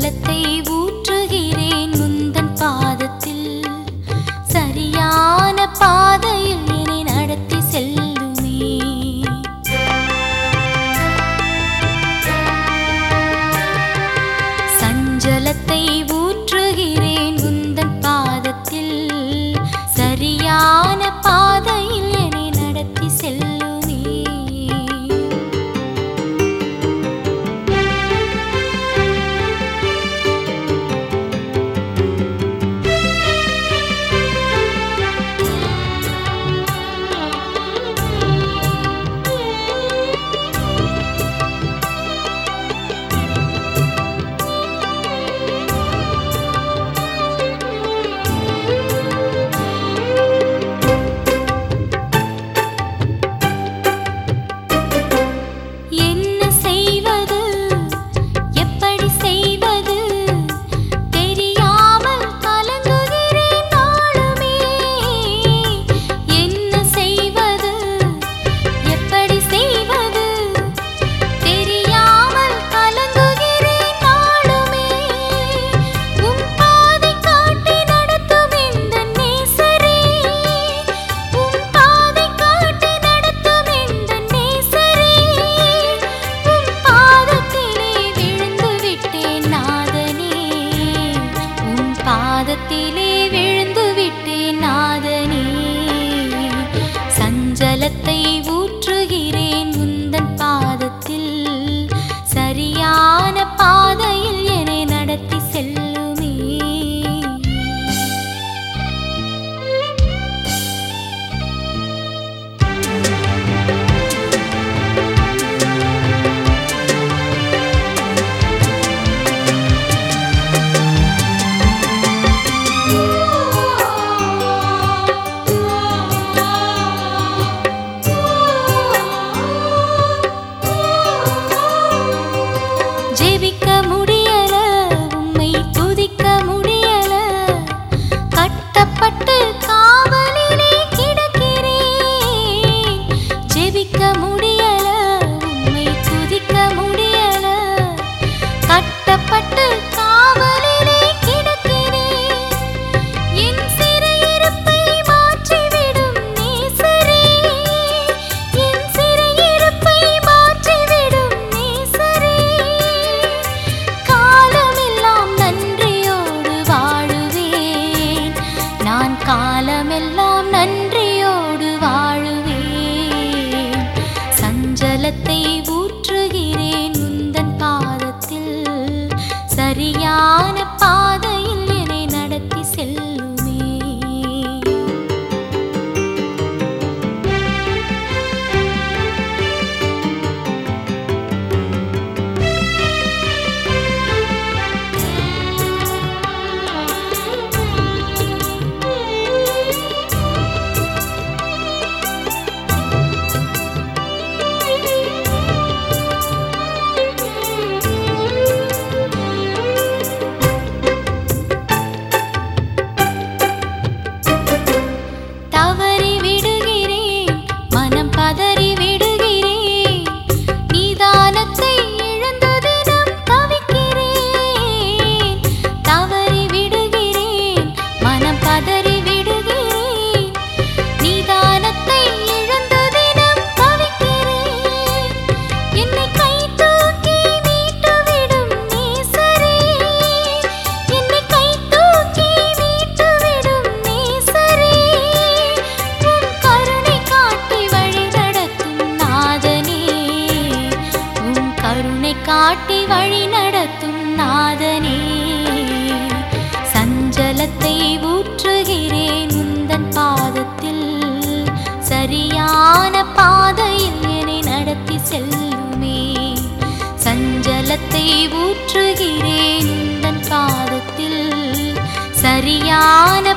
சஞ்சலத்தை ஊற்றுகிறேன் முந்தன் பாதத்தில் சரியான பாதையில் என்னை நடத்தி செல்லுமே சஞ்சலத்தை ஊற்றுகிறேன் உந்தன் பாதத்தில் சரியான பாதையில் என்னை நடத்தி செல்லுமே என்ன செய்வது எப்படி செய்வது தெரியாமல் கலங்குகிறேன் நாளுமே என்ன செய்வது எப்படி செய்வது தெரியாமல் கலங்குகிறேன் நாளுமே உம் பாதை காட்டி நடத்தும் இந்த நேசரே உம் பாதை காட்டி நடத்தும் இந்த நேசரே உம் பாதத்திலே விழுந்து விட்டேன் நாதனே உம் பாதத்திலே விழுந்து விட்டேன் நாதனே சஞ்சலத்தை ஊற்றுகிறேன் முந்தன் பாதத்தில் சரியான பாதையில் என்னை நடத்தி செல்லுமே ஜெபிக்க முடியல உம்மை துதிக்க முடியல கட்டப்பட்டு காவலிலே கிடக்கிறேன் ஜெபிக்க முடியல உம்மை துதிக்க முடியல கட்டப்பட்டு காவலிலே கிடக்கிறேன் என் சிறையிருப்பை மாற்றிவிடும் நேசரே என் சிறையிருப்பை மாற்றிவிடும் நேசரே காலமெல்லாம் நன்றியோடு வாழுவேன் நான் காலமெல்லாம் நன்றியோடு வாழுவேன் சஞ்சலத்தை ஊற்றுகிறேன் உந்தன் பாதத்தில் சரியான பாதையில் என்னை நடத்தி செல்லுமே தவறி விடுகிறேன் மனம் பதறி விடுகிறேன் நிதானத்தை இழந்து தினம் தவிக்கிறேன் தவறி விடுகிறேன் மனம் பதறி விடுகிறேன் நிதானத்தை இழந்து தினம் தவிக்கிறேன் என்னை கை தூக்கி மீட்டுவிடும் நேசரே என்னை கை தூக்கி மீட்டுவிடும் நேசரே உன் கருணை காட்டி வழி நடத்தும் நாதனே உன் கருணை காட்டி வழி நடத்தும் நாதனே சஞ்சலத்தை ஊற்றுகிறேன் உந்தன் பாதத்தில் சரியான பாதையில் என்னை நடத்தி செல்லுமே சஞ்சலத்தை ஊற்றுகிறேன் உந்தன் பாதத்தில் சரியான